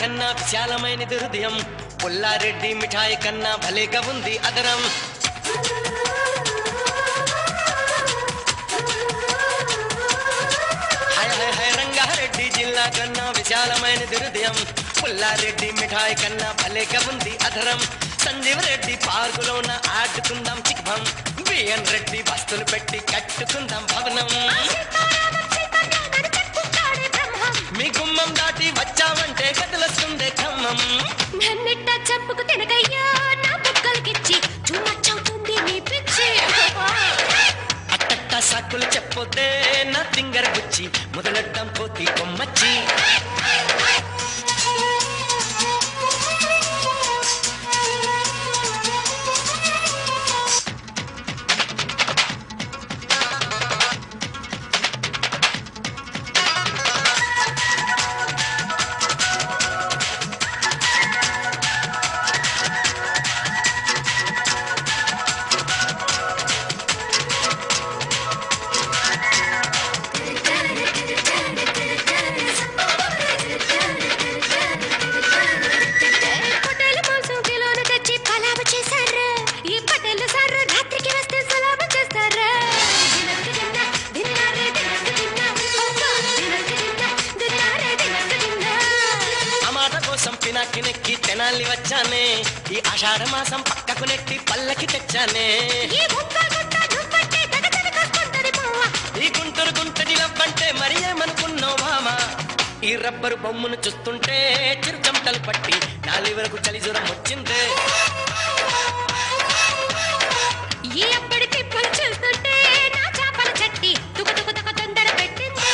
కన్నా విశాలమైనది హృదయం పుల్లారెడ్డి మిఠాయి కన్నా భలేగా ఉంది అదరం హయ హయ హయ రంగారెడ్డి జిల్లా కన్నా విశాలమైనది హృదయం పుల్లారెడ్డి మిఠాయి కన్నా భలేగా ఉంది అధరం సంజీవ్ రెడ్డి పార్కులోన ఆడుకుందాం చిక్భం బిఎన్ రెడ్డి బస్తులు పెట్టి కట్టుకుందాం భవనం మీ గుమ్మం దాటి వచ్చావంటే కదలొస్తుండే ఖమ్మం నన్నిట్ట చంపుకు తినకయ్యా నా బుక్కలకిచ్చి చూమచ్చవుతుంది నీ పిచ్చి అట్టట్ట సాకులు చెప్పొద్దే నా తింగర బుచ్చి మొదలెడ్దాం పోతి కొమ్మచ్చి పొట్టేలు మాంసం కిలోలు తెచ్చి పలావ చేశారు ఈ పటేలు సార్ రాత్రికి వస్తే సలామ చేస్తారు దినకు దిన్న, దిన్నారే దినకు దిన్న, ఓహో, దినకు దిన్న, దిన్నారే దినకు దిన్న. ఆ మాట కోసం పినాకి నెక్కి తెనాలి వచ్చానే ఈ ఆషాఢ మాసం పక్కకు నెట్టి పల్లకి తెచ్చానే ఈ బొక్క గుట్ట దుప్పటి తగతగకొస్తుంటది పువ్వ. ఈ గుంటూరు గుంటడి లవ్వంటే మరి ఏమనుకున్నావు మామా ఈ రబ్బరు బొమ్మను చూస్తుంటే చిరుచమటలు పట్టి నాలి వరకు చలి జ్వరం వచ్చిందే ఈ అప్పటి తిప్పులు చూస్తుంటే నా చేపల చట్టి తుక తుక తుక తొందర పెట్టింది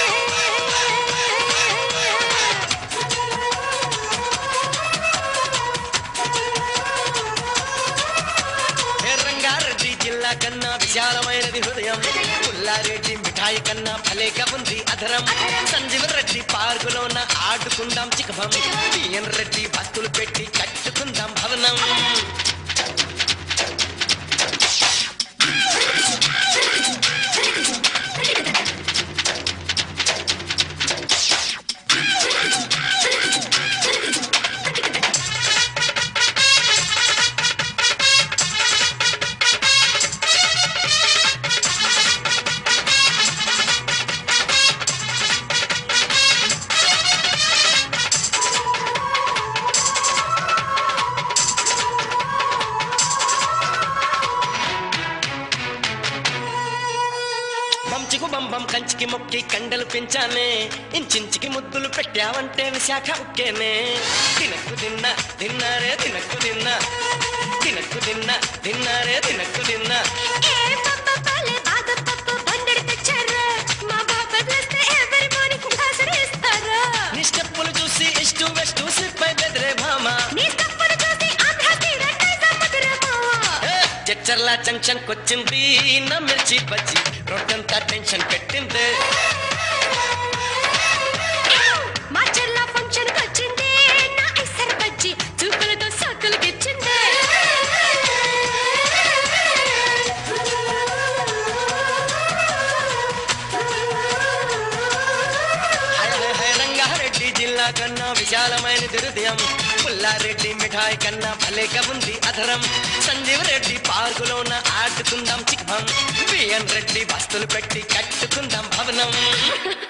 ఏ రంగారెడ్డి జిల్లా కన్నా విశాలమైనది హృదయం పుల్లారెడ్డి మిఠాయి కన్నా భలేగా ఉంది అధరం సంజీవ రెడ్డి పార్కులోన ఆడుకుందాం చికభం బిఎన్ రెడ్డి బస్తులు పెట్టి కట్టుకుందాం భవనం బంచికు బంబం కంచికి మొక్కి కండలు పెంచానే ఇంచించికి ముద్దులు పెట్టావంటే విశాఖ ఉక్కేనే తినక్కు తిన్నా తిన్నారే తినక్కు తిన్నా తినక్కు తిన్నా తిన్నారే తినక్కు తిన్నా ఏ పప్ప పాలే బాదం పప్పు బండెడు తెచ్చారు మా బాబా వదిలేస్తే ఎవరి మార్నింగ్ హాజరు ఇస్తారు నీ స్టెప్పులు చూసి ఇష్టు వెస్టు సిప్పై బెదిరే భామా నీ తప్పులు చూసి ఆంధ్ర తీరంటే సముద్రమో ఏ, జడ్చర్ల జంక్షన్ కొచ్చింది నా మిర్చి బజ్జి రొట్టంతా టెన్షన్ పెట్టింది మా చెల్ల ఫంక్షన్ వచ్చింది నా ఐసర్ బజ్జి చూపులతో సక్కులకిచ్చింది హయ హయ హయ రంగారెడ్డి జిల్లా కన్నా విశాలమైన హృదయం పుల్లారెడ్డి మిఠాయి కన్నా భలేగా ఉంది అధరం సంజీవ్ రెడ్డి పార్కులోన ఆడుకుందాం చిక్భం బిఎన్ రెడ్డి బస్తులు పెట్టి కట్టుకుందాం భవనం